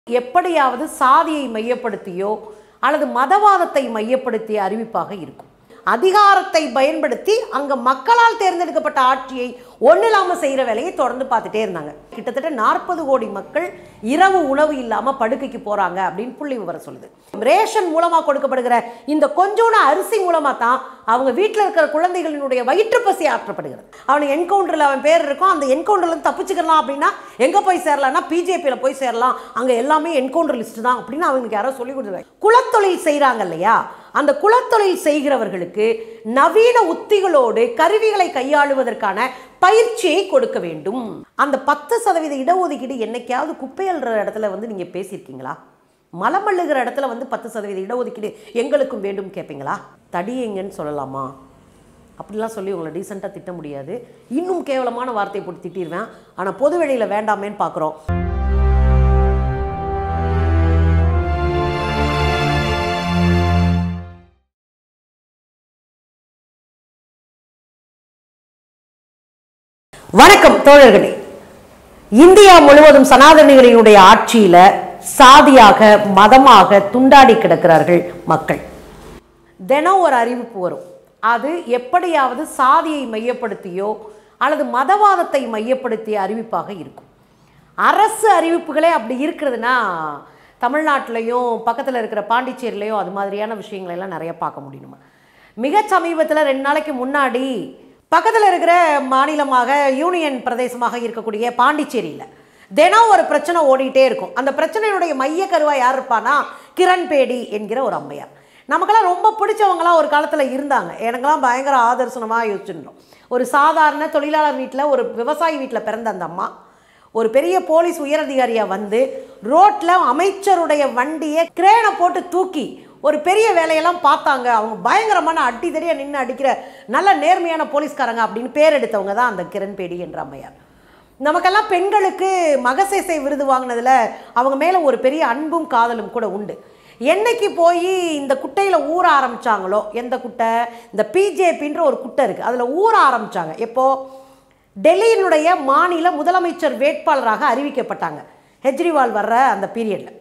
எப்படியாவது சாதியை மையப்படுத்தியோ அல்லது மதவாதத்தை மையப்படுத்திய அறிவிப்பாக இருக்கும் அதிகாரத்தை பயன்படுத்தி அங்க மக்களால் தேர்ந்தெடுக்கப்பட்ட ஆட்சியை ஒன்றும் இல்லாமல் செய்கிற வேலையை தொடர்ந்து பார்த்துட்டே இருந்தாங்க கிட்டத்தட்ட நாற்பது கோடி மக்கள் இரவு உணவு இல்லாமல் படுக்கைக்கு போகிறாங்க அப்படின்னு புள்ளி விவரம் சொல்லுது ரேஷன் மூலமாக கொடுக்கப்படுகிற இந்த கொஞ்சோண்டு அரிசி மூலமாக தான் அவங்க வீட்டில் இருக்கிற குழந்தைகளினுடைய வயிற்று பசி ஆற்றப்படுகிறது அவனுக்கு என்கவுண்டரில் அவன் பேர் இருக்கும் அந்த என்கவுண்டர்லேருந்து தப்பிச்சுக்கலாம் அப்படின்னா எங்கே போய் சேரலாம்னா பிஜேபியில் போய் சேரலாம் அங்கே எல்லாமே என்கவுண்டர் லிஸ்ட் தான் அப்படின்னு அவங்களுக்கு யாரோ சொல்லி கொடுத்துருக்காங்க குலத்தொழில் செய்கிறாங்க இல்லையா அந்த குலத்தொழில் செய்கிறவர்களுக்கு நவீன உத்திகளோடு கருவிகளை கையாளுவதற்கான பயிற்சியை கொடுக்க வேண்டும் அந்த பத்து சதவீத இடஒதுக்கீடு என்னைக்காவது குப்பை அள்ளுற இடத்துல வந்து நீங்கள் பேசியிருக்கீங்களா மலம் அள்ளுகிற இடத்துல வந்து பத்து சதவீத இடஒதுக்கீடு எங்களுக்கும் வேண்டும் கேட்பீங்களா தடியங்கன்னு சொல்லலாமா அப்படிலாம் சொல்லி உங்களை டீசெண்டாக திட்ட முடியாது இன்னும் கேவலமான வார்த்தையை போட்டு திட்டிடுவேன் ஆனால் பொது வெளியில் வேண்டாமேன்னு பார்க்குறோம் வணக்கம் தோழர்களே இந்தியா முழுவதும் சனாதனிகளினுடைய ஆட்சியில சாதியாக மதமாக துண்டாடி கிடக்கிறார்கள் மக்கள் தினம் ஒரு அறிவிப்பு வரும் அது எப்படியாவது சாதியை மையப்படுத்தியோ அல்லது மதவாதத்தை மையப்படுத்திய அறிவிப்பாக இருக்கும் அரசு அறிவிப்புகளே அப்படி இருக்கிறதுனா தமிழ்நாட்டிலையும் பக்கத்தில் இருக்கிற பாண்டிச்சேரியிலையும் அது மாதிரியான விஷயங்களை எல்லாம் நிறைய பார்க்க முடியுமா மிக சமீபத்தில் ரெண்டு நாளைக்கு முன்னாடி பக்கத்தில் இருக்கிற மாநிலமாக யூனியன் பிரதேசமாக இருக்கக்கூடிய பாண்டிச்சேரியில் தினம் ஒரு பிரச்சனை ஓடிட்டே இருக்கும் அந்த பிரச்சனையினுடைய மைய கருவா யார் இருப்பானா கிரண்பேடி என்கிற ஒரு அம்மையார் நமக்கெல்லாம் ரொம்ப பிடிச்சவங்களாம் ஒரு காலத்தில் இருந்தாங்க எனக்கெல்லாம் பயங்கர ஆதர்சனமாக யோசிச்சுருந்தோம் ஒரு சாதாரண தொழிலாளர் வீட்டில் ஒரு விவசாயி வீட்டில் பிறந்த அந்த அம்மா ஒரு பெரிய போலீஸ் உயரதிகாரியாக வந்து ரோட்டில் அமைச்சருடைய வண்டியை கிரேனை போட்டு தூக்கி ஒரு பெரிய வேலையெல்லாம் பார்த்தாங்க அவங்க பயங்கரமான அடி தடியாக நின்று அடிக்கிற நல்ல நேர்மையான போலீஸ்காரங்க அப்படின்னு பேர் எடுத்தவங்க தான் அந்த கிரண்பேடி என்ற அம்மையார் நமக்கெல்லாம் பெண்களுக்கு மகசேசை விருது வாங்கினதில் அவங்க மேலே ஒரு பெரிய அன்பும் காதலும் கூட உண்டு என்னைக்கு போய் இந்த குட்டையில் ஊற ஆரம்பிச்சாங்களோ எந்த குட்டை இந்த பிஜேபின்ற ஒரு குட்டை இருக்குது அதில் ஊற ஆரம்பிச்சாங்க எப்போ டெல்லியினுடைய மாநில முதலமைச்சர் வேட்பாளராக அறிவிக்கப்பட்டாங்க கெஜ்ரிவால் வர்ற அந்த பீரியடில்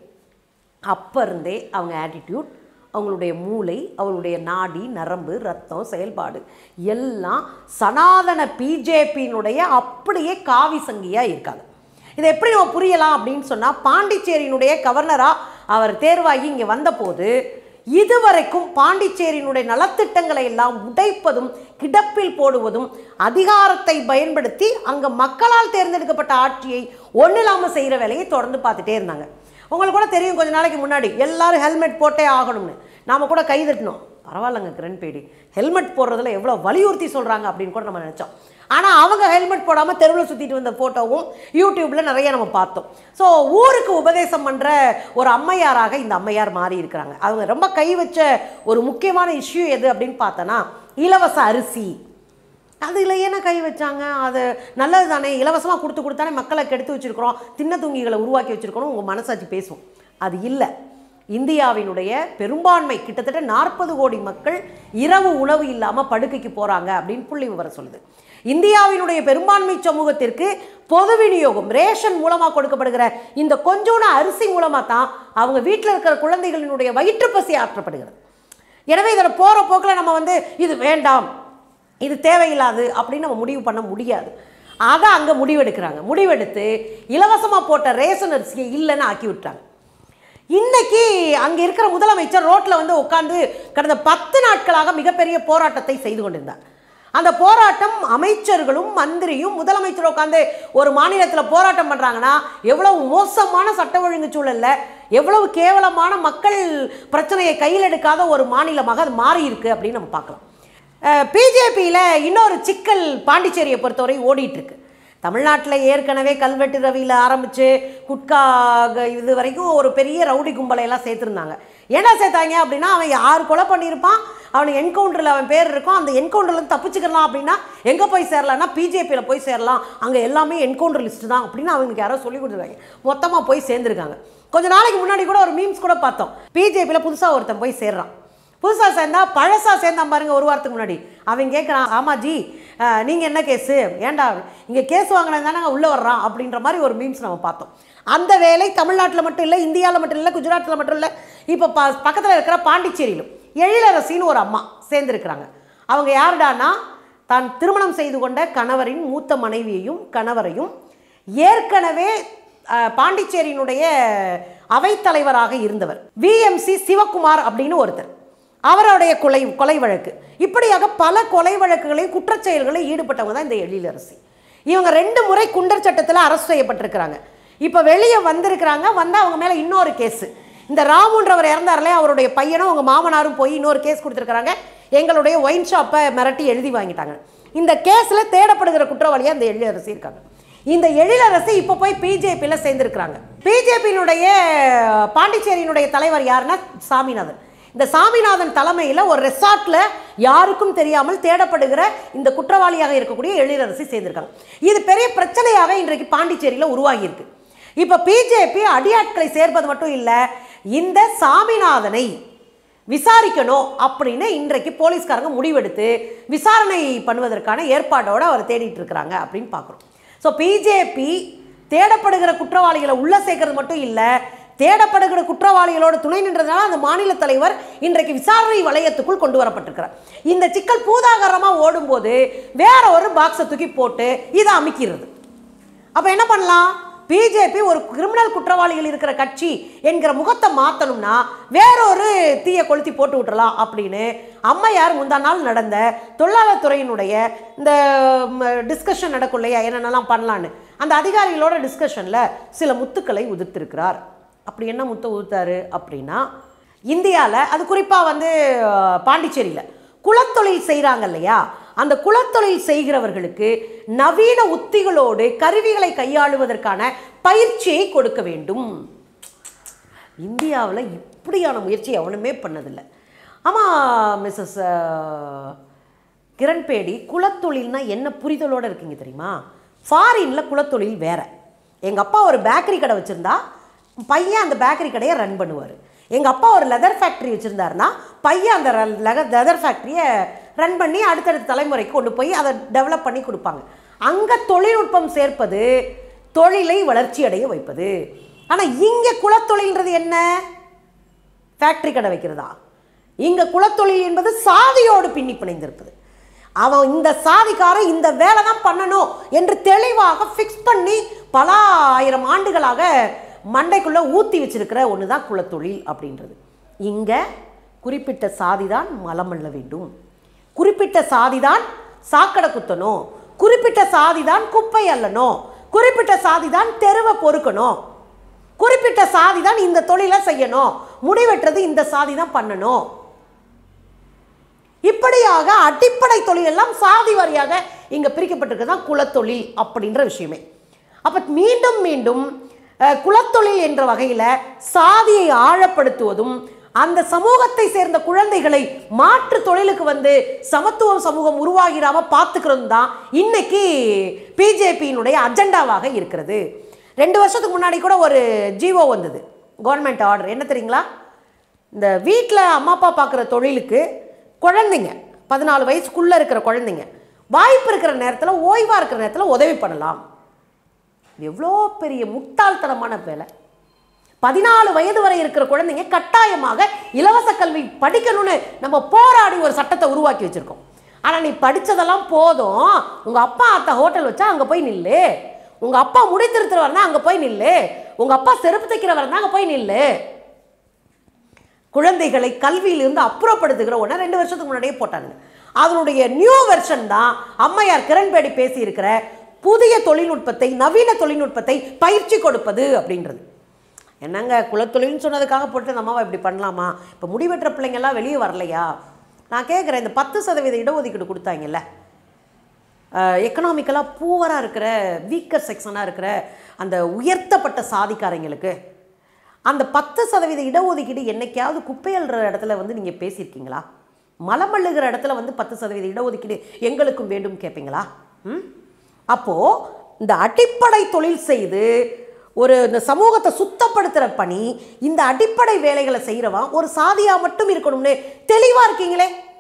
அப்போ இருந்தே அவங்க ஆட்டிடியூட் அவங்களுடைய மூளை அவங்களுடைய நாடி நரம்பு ரத்தம் செயல்பாடு எல்லாம் சனாதன பிஜேபியினுடைய அப்படியே காவி சங்கியாக இருக்காங்க இதை எப்படி நம்ம புரியலாம் அப்படின்னு சொன்னால் பாண்டிச்சேரியினுடைய கவர்னராக அவர் தேர்வாகி இங்கே வந்தபோது இதுவரைக்கும் பாண்டிச்சேரியினுடைய நலத்திட்டங்களை எல்லாம் உடைப்பதும் கிடப்பில் போடுவதும் அதிகாரத்தை பயன்படுத்தி அங்கே மக்களால் தேர்ந்தெடுக்கப்பட்ட ஆட்சியை ஒன்றும் இல்லாமல் செய்கிற வேலையை தொடர்ந்து பார்த்துட்டே இருந்தாங்க உங்களுக்கு கூட தெரியும் கொஞ்ச நாளைக்கு முன்னாடி எல்லாரும் ஹெல்மெட் போட்டே ஆகணும்னு நாம் கூட கைதட்டினோம் பரவாயில்லைங்க கிரண்பேடி ஹெல்மெட் போடுறதுல எவ்வளோ வலியுறுத்தி சொல்கிறாங்க அப்படின்னு கூட நம்ம நினச்சோம் ஆனால் அவங்க ஹெல்மெட் போடாமல் தெருவில் சுற்றிட்டு வந்த ஃபோட்டோவும் யூடியூப்பில் நிறைய நம்ம பார்த்தோம் ஸோ ஊருக்கு உபதேசம் பண்ணுற ஒரு அம்மையாராக இந்த அம்மையார் மாறி இருக்கிறாங்க அவங்க ரொம்ப கை வச்ச ஒரு முக்கியமான இஷ்யூ எது அப்படின்னு பார்த்தோன்னா இலவச அரிசி அதில் ஏன்னா கை வச்சாங்க அது நல்லது தானே இலவசமாக கொடுத்து கொடுத்தானே மக்களை கெடுத்து வச்சுருக்கிறோம் தின்ன தூங்கிகளை உருவாக்கி வச்சுருக்கிறோம் உங்கள் மனசாட்சி பேசும் அது இல்லை இந்தியாவினுடைய பெரும்பான்மை கிட்டத்தட்ட நாற்பது கோடி மக்கள் இரவு உணவு இல்லாமல் படுக்கைக்கு போகிறாங்க அப்படின்னு புள்ளி விவரம் சொல்லுது இந்தியாவினுடைய பெரும்பான்மை சமூகத்திற்கு பொது விநியோகம் ரேஷன் மூலமாக கொடுக்கப்படுகிற இந்த கொஞ்சோண்டு அரிசி மூலமாக தான் அவங்க வீட்டில் இருக்கிற குழந்தைகளினுடைய வயிற்று பசி ஆற்றப்படுகிறது எனவே இதில் போகிற போக்கில் நம்ம வந்து இது வேண்டாம் இது தேவையில்லாது அப்படின்னு நம்ம முடிவு பண்ண முடியாது அதை அங்கே முடிவெடுக்கிறாங்க முடிவெடுத்து இலவசமாக போட்ட ரேஷன் அரிசியை இல்லைன்னு ஆக்கி விட்டாங்க இன்னைக்கு அங்கே இருக்கிற முதலமைச்சர் ரோட்டில் வந்து உட்காந்து கடந்த பத்து நாட்களாக மிகப்பெரிய போராட்டத்தை செய்து கொண்டிருந்தார் அந்த போராட்டம் அமைச்சர்களும் மந்திரியும் முதலமைச்சர் உட்காந்து ஒரு மாநிலத்தில் போராட்டம் பண்ணுறாங்கன்னா எவ்வளவு மோசமான சட்ட ஒழுங்கு சூழலில் எவ்வளவு கேவலமான மக்கள் பிரச்சனையை கையில் எடுக்காத ஒரு மாநிலமாக அது மாறி இருக்கு அப்படின்னு நம்ம பார்க்கலாம் பிஜேபியில் இன்னொரு சிக்கல் பாண்டிச்சேரியை பொறுத்தவரை ஓடிட்டு இருக்கு தமிழ்நாட்டில் ஏற்கனவே கல்வெட்டு ரவியில் ஆரம்பித்து குட்கா க- இது வரைக்கும் ஒரு பெரிய ரவுடி கும்பலை எல்லாம் சேர்த்துருந்தாங்க என்ன சேர்த்தாங்க அப்படின்னா அவன் யார் கொலை பண்ணியிருப்பான் அவனுக்கு என்கவுண்டரில் அவன் பேர் இருக்கும் அந்த என்கவுண்டர்லேருந்து தப்பிச்சுக்கலாம் அப்படின்னா எங்கே போய் சேரலாம்னா பிஜேபியில் போய் சேரலாம் அங்கே எல்லாமே என்கவுண்டர் லிஸ்ட் தான் அப்படின்னு அவங்களுக்கு யாரோ சொல்லி கொடுத்துருக்காங்க மொத்தமாக போய் சேர்ந்துருக்காங்க கொஞ்ச நாளைக்கு முன்னாடி கூட ஒரு மீம்ஸ் கூட பார்த்தோம் பிஜேபியில் புதுசாக ஒருத்தன் போய் சேர்றான் புதுசாக சேர்ந்தா பழசாக சேர்ந்தான் பாருங்க ஒரு வாரத்துக்கு முன்னாடி அவன் கேட்குறான் ஆமாஜி நீங்கள் என்ன கேஸு ஏன்டா இங்கே கேஸ் வாங்கினது தானே உள்ளே வர்றான் அப்படின்ற மாதிரி ஒரு மீம்ஸ் நம்ம பார்த்தோம் அந்த வேலை தமிழ்நாட்டில் மட்டும் இல்லை இந்தியாவில் மட்டும் இல்லை குஜராத்தில் மட்டும் இல்லை இப்போ ப பக்கத்தில் இருக்கிற பாண்டிச்சேரியிலும் எழிலரசின்னு ஒரு அம்மா சேர்ந்துருக்கிறாங்க அவங்க யாருடான்னா தான் திருமணம் செய்து கொண்ட கணவரின் மூத்த மனைவியையும் கணவரையும் ஏற்கனவே அஹ், பாண்டிச்சேரியினுடைய அவைத்தலைவராக இருந்தவர் விஎம்சி சிவகுமார் அப்படின்னு ஒருத்தர் அவருடைய கொலை கொலை வழக்கு இப்படியாக பல கொலை வழக்குகளையும் குற்றச்செயல்களில் ஈடுபட்டவங்க தான் இந்த எழிலரசி இவங்க ரெண்டு முறை குண்டர் சட்டத்தில் அரசு செய்யப்பட்டிருக்கிறாங்க இப்போ வெளியே வந்திருக்கிறாங்க வந்தால் அவங்க மேலே இன்னொரு கேஸு இந்த ராமுன்றவர் இறந்தார்லே அவருடைய பையனும் அவங்க மாமனாரும் போய் இன்னொரு கேஸ் கொடுத்துருக்காங்க எங்களுடைய ஒயின் ஷாப்பை மிரட்டி எழுதி வாங்கிட்டாங்க இந்த கேஸில் தேடப்படுகிற குற்றவாளியாக இந்த எழிலரசி இருக்காங்க இந்த எழிலரசி இப்போ போய் பிஜேபியில் சேர்ந்துருக்கிறாங்க பிஜேபியினுடைய பாண்டிச்சேரியினுடைய தலைவர் யாருன்னா சாமிநாதன் இந்த சாமிநாதன் தலைமையில் ஒரு ரெசார்ட்டில் யாருக்கும் தெரியாமல் தேடப்படுகிற இந்த குற்றவாளியாக இருக்கக்கூடிய எழிலரசி சேர்ந்திருக்காங்க இது பெரிய பிரச்சனையாக இன்றைக்கு பாண்டிச்சேரியில் உருவாகியிருக்கு இப்போ பிஜேபி அடியாட்களை சேர்ப்பது மட்டும் இல்லை இந்த சாமிநாதனை விசாரிக்கணும் அப்படின்னு இன்றைக்கு போலீஸ்காரங்க முடிவெடுத்து விசாரணை பண்ணுவதற்கான ஏற்பாடோடு அவர் தேடிட்டு இருக்கிறாங்க அப்படின்னு பார்க்குறோம் ஸோ பிஜேபி தேடப்படுகிற குற்றவாளிகளை உள்ள சேர்க்கறது மட்டும் இல்லை தேடப்படுகிற குற்றவாளிகளோட துணை நின்றதுனால அந்த மாநில தலைவர் இன்றைக்கு விசாரணை வளையத்துக்குள் கொண்டு வரப்பட்டிருக்கிறார் இந்த சிக்கல் பூதாகரமாக ஓடும்போது வேற ஒரு பாக்ஸை தூக்கி போட்டு இதை அமைக்கிறது அப்போ என்ன பண்ணலாம் பிஜேபி ஒரு கிரிமினல் குற்றவாளிகள் இருக்கிற கட்சி என்கிற முகத்தை மாற்றணும்னா வேறொரு தீயை கொளுத்தி போட்டு விட்டுறலாம் அப்படின்னு அம்மையார் முந்தா நாள் நடந்த தொழிலாளர் துறையினுடைய இந்த டிஸ்கஷன் நடக்கும் இல்லையா என்னென்னலாம் பண்ணலான்னு அந்த அதிகாரிகளோட டிஸ்கஷனில் சில முத்துக்களை உதிர்த்திருக்கிறார் அப்படி என்ன முத்தை உதிர்த்தாரு அப்படின்னா இந்தியாவில் அது குறிப்பாக வந்து அஹ், பாண்டிச்சேரியில் குலத்தொழில் செய்கிறாங்க இல்லையா அந்த குலத்தொழில் செய்கிறவர்களுக்கு நவீன உத்திகளோடு கருவிகளை கையாளுவதற்கான பயிற்சியை கொடுக்க வேண்டும் இந்தியாவில் இப்படியான முயற்சி எவனுமே பண்ணதில்லை ஆமாம் மிஸ்ஸஸ் கிரண்பேடி குலத்தொழில்னா என்ன புரிதலோடு இருக்கீங்க தெரியுமா ஃபாரினில் குலத்தொழில் வேற எங்கள் அப்பா ஒரு பேக்கரி கடை வச்சுருந்தா பையன் அந்த பேக்கரி கடையை ரன் பண்ணுவார் எங்கள் அப்பா ஒரு லெதர் ஃபேக்ட்ரி வச்சுருந்தாருன்னா பையன் அந்த லெதர் ஃபேக்ட்ரியை ரன் பண்ணி அடுத்தடுத்த தலைமுறைக்கு கொண்டு போய் அதை டெவலப் பண்ணி கொடுப்பாங்க அங்கே தொழில்நுட்பம் சேர்ப்பது தொழிலை வளர்ச்சி அடைய வைப்பது ஆனால் இங்கே குலத்தொழில்ன்றது என்ன ஃபேக்ட்ரி கடை வைக்கிறதா இங்கே குலத்தொழில் என்பது சாதியோடு பின்னி பிணைந்திருக்குது அவன் இந்த சாதிக்காரன் இந்த வேலை தான் பண்ணணும் என்று தெளிவாக ஃபிக்ஸ் பண்ணி பல ஆயிரம் ஆண்டுகளாக மண்டைக்குள்ளே ஊற்றி வச்சிருக்கிற ஒன்று தான் குலத்தொழில் அப்படின்றது இங்கே குறிப்பிட்ட சாதி தான் மலம் அள்ள வேண்டும் குறிப்பிட்ட சாதி தான் சாக்கடை குத்தணும் குறிப்பிட்ட சாதி தான் குப்பை அள்ளணும் குறிப்பிட்ட சாதி தான் தெருவை பொறுக்கணும் குறிப்பிட்ட சாதி தான் இந்த தொழிலை செய்யணும் முடிவெட்டுறது இந்த சாதி தான் பண்ணணும் இப்படியாக அடிப்படை தொழில் எல்லாம் சாதி வாரியாக இங்க பிரிக்கப்பட்டிருக்கிறது தான் குலத்தொழில் அப்படின்ற விஷயமே அப்ப மீண்டும் மீண்டும் அஹ், குலத்தொழில் என்ற வகையில சாதியை ஆழப்படுத்துவதும் அந்த சமூகத்தை சேர்ந்த குழந்தைகளை மாற்று தொழிலுக்கு வந்து சமத்துவ சமூகம் உருவாகிராம பார்த்துக்கிறதும் தான் இன்னைக்கு பிஜேபியினுடைய அஜெண்டாவாக இருக்கிறது ரெண்டு வருஷத்துக்கு முன்னாடி கூட ஒரு ஜிஓ வந்தது கவர்மெண்ட் ஆர்டர் என்ன தெரியுங்களா இந்த வீட்டில் அம்மா அப்பா பார்க்குற தொழிலுக்கு குழந்தைங்க பதினாலு வயசுக்குள்ளே இருக்கிற குழந்தைங்க வாய்ப்பு இருக்கிற நேரத்தில் ஓய்வாக இருக்கிற நேரத்தில் உதவி பண்ணலாம் இது எவ்வளோ பெரிய முட்டாள்தனமான வேலை பதினாலு வயது வரை இருக்கிற குழந்தைங்க கட்டாயமாக இலவச கல்வி படிக்கணும்னு நம்ம போராடி ஒரு சட்டத்தை உருவாக்கி வச்சுருக்கோம் ஆனால் நீ படித்ததெல்லாம் போதும் உங்கள் அப்பா அத்தை ஹோட்டல் வச்சா அங்கே போய் நில்லு உங்கள் அப்பா முடி திருத்துறவர் அங்கே போய் நில்லு உங்கள் அப்பா செருப்பு தைக்கிறவர் அங்கே போய் நில்லு குழந்தைகளை கல்வியிலிருந்து அப்புறப்படுத்துகிற ஒன்று ரெண்டு வருஷத்துக்கு முன்னாடியே போட்டாங்க அதனுடைய நியூ வெர்ஷன் தான் அம்மையார் கிரண்பேடி பேசியிருக்கிற புதிய தொழில்நுட்பத்தை நவீன தொழில்நுட்பத்தை பயிற்சி கொடுப்பது அப்படின்றது என்னங்க குலத்தொழில்னு சொன்னதுக்காக போட்டு இந்த அம்மாவை இப்படி பண்ணலாமா இப்போ முடிவெற்ற பிள்ளைங்கெல்லாம் வெளியே வரலையா நான் கேட்குறேன் இந்த பத்து சதவீத இடஒதுக்கீடு கொடுத்தாங்கல்ல எக்கனாமிக்கலாக பூவராக இருக்கிற வீக்கர் செக்ஷனாக இருக்கிற அந்த உயர்த்தப்பட்ட சாதிக்காரங்களுக்கு அந்த பத்து சதவீத இடஒதுக்கீடு என்னைக்காவது குப்பையல்ற இடத்துல வந்து நீங்கள் பேசியிருக்கீங்களா மலமல்லுகிற இடத்துல வந்து பத்து சதவீத இடஒதுக்கீடு எங்களுக்கும் வேண்டும் கேட்பீங்களா ம் அப்போது இந்த அடிப்படை தொழில் செய்து ஒரு இந்த சமூகத்தை சுத்தப்படுத்துகிற பணி இந்த அடிப்படை வேலைகளை செய்கிறவன் ஒரு சாதியாக மட்டும் இருக்கணும்னு தெளிவாக இருக்கீங்களே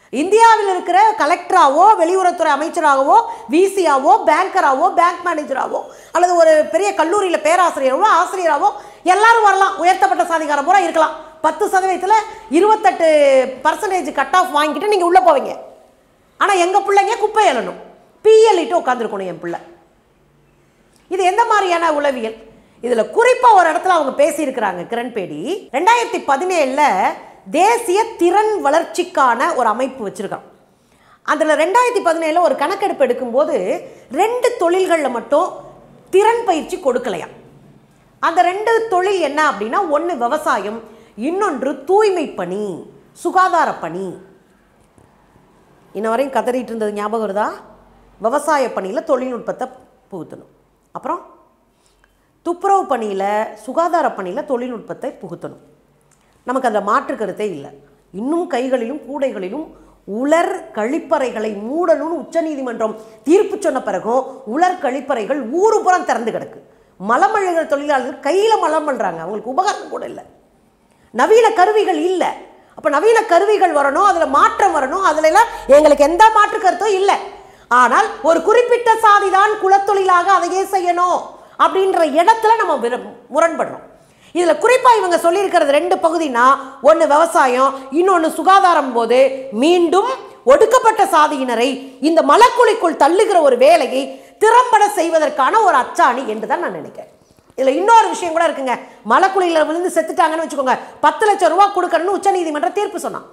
இந்தியாவில் இருக்கிற கலெக்டராவோ வெளியுறவுத்துறை அமைச்சராகவோ விசியாவோ பேங்கராவோ பேங்க் மேனேஜராகவோ அல்லது ஒரு பெரிய கல்லூரியில் பேராசிரியராவோ ஆசிரியராகவோ எல்லாரும் வரலாம் உயர்த்தப்பட்ட சாதிகார பூரா இருக்கலாம் பத்து சதவீதத்தில் இருபத்தெட்டு பர்சன்டேஜ் கட் ஆஃப் வாங்கிட்டு நீங்கள் உள்ளே போவீங்க ஆனால் எங்கள் பிள்ளைங்க குப்பை எழணும் பிஎல்இட்டு உட்காந்துருக்கணும் என் பிள்ளை இது எந்த மாதிரியான உளவியல் இதில் குறிப்பாக ஒரு இடத்துல அவங்க பேசியிருக்கிறாங்க கிரண்பேடி ரெண்டாயிரத்தி பதினேழில் தேசிய திறன் வளர்ச்சிக்கான ஒரு அமைப்பு வச்சுருக்கான் அதில் ரெண்டாயிரத்தி பதினேழில் ஒரு கணக்கெடுப்பு எடுக்கும்போது ரெண்டு தொழில்களில் மட்டும் திறன் பயிற்சி கொடுக்கலையாம் அந்த ரெண்டு தொழில் என்ன அப்படின்னா ஒன்று விவசாயம் இன்னொன்று தூய்மை பணி சுகாதார பணி இன்ன வரையும் கதறிட்டு இருந்தது ஞாபகம் வருதா விவசாய பணியில் தொழில்நுட்பத்தை புகுத்தணும் அப்புறம் துப்புரவு பணியில் சுகாதார பணியில் தொழில்நுட்பத்தை புகுத்தணும் நமக்கு அதில் மாற்று கருத்தே இல்லை இன்னும் கைகளிலும் கூடைகளிலும் உலர் கழிப்பறைகளை மூடணும்னு உச்சநீதிமன்றம் தீர்ப்பு சொன்ன பிறகும் உலர் கழிப்பறைகள் ஊரு புறம் திறந்து கிடக்கு மலம் அழுகிற தொழிலாளர்கள் கையில் மலம் பண்ணுறாங்க அவங்களுக்கு உபகரணம் கூட இல்லை நவீன கருவிகள் இல்லை அப்போ நவீன கருவிகள் வரணும் அதில் மாற்றம் வரணும் அதுல எல்லாம் எங்களுக்கு எந்த மாற்று கருத்தும் இல்லை ஆனால் ஒரு குறிப்பிட்ட சாதி தான் குலத்தொழிலாக அதையே செய்யணும் அப்படின்ற இடத்துல நம்ம விர- முரண்படுறோம் இதில் குறிப்பாக இவங்க சொல்லியிருக்கிறது ரெண்டு பகுதினா ஒன்று விவசாயம் இன்னொன்று சுகாதாரம் போது மீண்டும் ஒடுக்கப்பட்ட சாதியினரை இந்த மலக்குழிக்குள் தள்ளுகிற ஒரு வேலையை திறம்பட செய்வதற்கான ஒரு அச்சாணி என்று தான் நான் நினைக்கிறேன் இதில் இன்னொரு விஷயம் கூட இருக்குங்க மலைக்குழியில் விழுந்து செத்துட்டாங்கன்னு வச்சுக்கோங்க பத்து லட்சம் ரூபா கொடுக்கணும்னு உச்சநீதிமன்றம் தீர்ப்பு சொன்னான்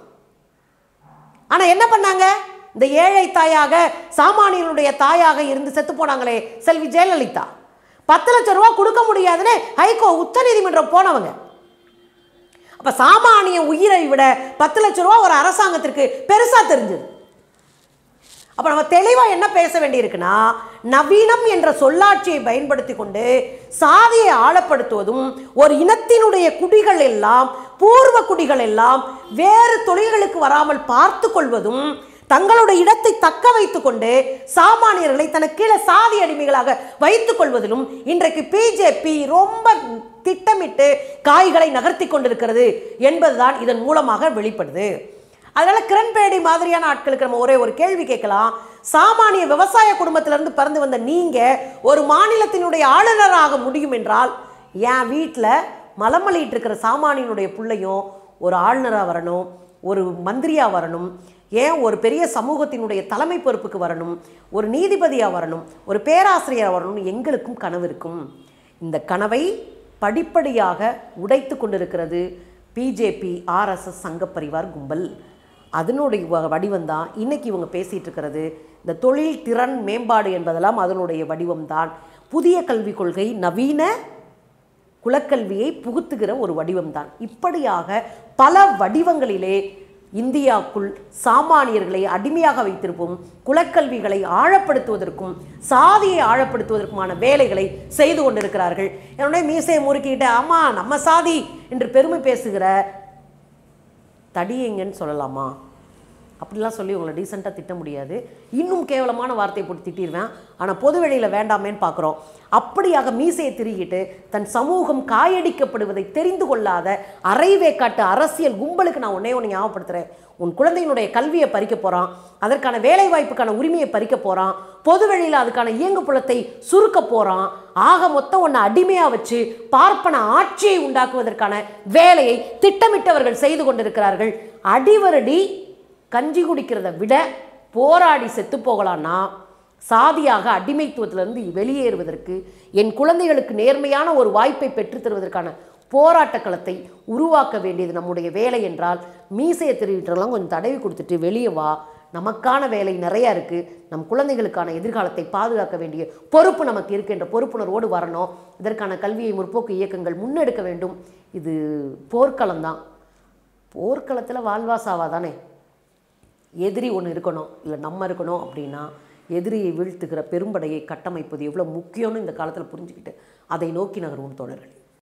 ஆனால் என்ன பண்ணாங்க இந்த ஏழை தாயாக சாமானியனுடைய தாயாக இருந்து செத்து போனாங்களே செல்வி ஜெயலலிதா பத்து லட்சம் ரூபா கொடுக்க முடியாதுன்னு ஹைகோ உச்சநீதிமன்றம் போனவங்க அப்ப சாமானிய உயிரை விட பத்து லட்சம் ரூபா ஒரு அரசாங்கத்திற்கு பெருசா தெரிஞ்சது அப்ப நம்ம தெளிவா என்ன பேச வேண்டியிருக்குன்னா நவீனம் என்ற சொல்லாட்சியை பயன்படுத்தி கொண்டு சாதியை ஆழப்படுத்துவதும் ஒரு இனத்தினுடைய குடிகள் எல்லாம் பூர்வ குடிகள் எல்லாம் வேறு தொழில்களுக்கு வராமல் பார்த்து கொள்வதும் தங்களுடைய இடத்தை தக்க வைத்துக் கொண்டு சாமானியர்களை தனக்கு கீழே சாதி அடிமைகளாக வைத்துக் கொள்வதிலும் இன்றைக்கு பிஜேபி ரொம்ப திட்டமிட்டு காய்களை நகர்த்தி கொண்டிருக்கிறது என்பதுதான் இதன் மூலமாக வெளிப்படுது அதனால கிரண்பேடி மாதிரியான ஆட்களுக்கு நம்ம ஒரே ஒரு கேள்வி கேட்கலாம் சாமானிய விவசாய குடும்பத்திலிருந்து பிறந்து வந்த நீங்க ஒரு மாநிலத்தினுடைய ஆளுநராக முடியும் என்றால் என் வீட்டில் மலமலிட்டு இருக்கிற சாமானியனுடைய பிள்ளையும் ஒரு ஆளுநராக வரணும் ஒரு மந்திரியா வரணும் ஏன் ஒரு பெரிய சமூகத்தினுடைய தலைமை பொறுப்புக்கு வரணும் ஒரு நீதிபதியாக வரணும் ஒரு பேராசிரியராக வரணும்னு எங்களுக்கும் கனவு இருக்கும் இந்த கனவை படிப்படியாக உடைத்து கொண்டிருக்கிறது பிஜேபி ஆர்எஸ்எஸ் சங்கப்பரிவார் கும்பல் அதனுடைய வ- வடிவம்தான் இன்னைக்கு இவங்க பேசிட்டு இருக்கிறது இந்த தொழில் திறன் மேம்பாடு என்பதெல்லாம் அதனுடைய வடிவம்தான் புதிய கல்விக் கொள்கை நவீன குலக்கல்வியை புகுத்துகிற ஒரு வடிவம்தான் இப்படியாக பல வடிவங்களிலே இந்தியாவுக்குள் சாமானியர்களை அடிமையாக வைத்திருப்போம் குலக்கல்விகளை ஆழப்படுத்துவதற்கும் சாதியை ஆழப்படுத்துவதற்குமான வேலைகளை செய்து கொண்டிருக்கிறார்கள் என்னுடைய மீசையை முறுக்கிட்டு ஆமா நம்ம சாதி என்று பெருமை பேசுகிற தடியங்கன்னு சொல்லலாமா அப்படிலாம் சொல்லி உங்களை டீசெண்டாக திட்ட முடியாது இன்னும் கேவலமான வார்த்தையை போட்டு திட்டிடுவேன் ஆனால் பொது வெளியில் வேண்டாமேன்னு பார்க்குறோம் அப்படியாக மீசையை திருகிட்டு தன் சமூகம் காயடிக்கப்படுவதை தெரிந்து கொள்ளாத அரைவேக்காட்டு அரசியல் கும்பலுக்கு நான் ஒன்னே ஒன்று ஞாபகப்படுத்துகிறேன் உன் குழந்தையினுடைய கல்வியை பறிக்க போகிறான் அதற்கான வேலை வாய்ப்புக்கான உரிமையை பறிக்க போகிறான் பொது வெளியில் அதுக்கான இயங்கு புலத்தை சுருக்க போகிறான் ஆக மொத்தம் ஒன்று அடிமையாக வச்சு பார்ப்பன ஆட்சியை உண்டாக்குவதற்கான வேலையை திட்டமிட்டவர்கள் செய்து கொண்டிருக்கிறார்கள் அடிவரடி கஞ்சி குடிக்கிறத விட போராடி செத்து போகலான்னா சாதியாக அடிமைத்துவத்திலிருந்து வெளியேறுவதற்கு என் குழந்தைகளுக்கு நேர்மையான ஒரு வாய்ப்பை பெற்றுத் தருவதற்கான போராட்ட களத்தை உருவாக்க வேண்டியது நம்முடைய வேலை என்றால் மீசையை திருவிட்டெல்லாம் கொஞ்சம் தடவி கொடுத்துட்டு வெளியே வா நமக்கான வேலை நிறையா இருக்குது நம் குழந்தைகளுக்கான எதிர்காலத்தை பாதுகாக்க வேண்டிய பொறுப்பு நமக்கு இருக்கு என்ற பொறுப்புணர்வோடு வரணும் இதற்கான கல்வியை முற்போக்கு இயக்கங்கள் முன்னெடுக்க வேண்டும் இது போர்க்களம்தான் போர்க்களத்தில் வாழ்வாசாவா தானே எதிரி ஒன்று இருக்கணும் இல்லை நம்ம இருக்கணும் அப்படின்னா எதிரியை வீழ்த்துகிற பெரும்படையை கட்டமைப்பது எவ்வளோ முக்கியம்னு இந்த காலத்தில் புரிஞ்சுக்கிட்டு அதை நோக்கி நகருவோம் தோழர்களே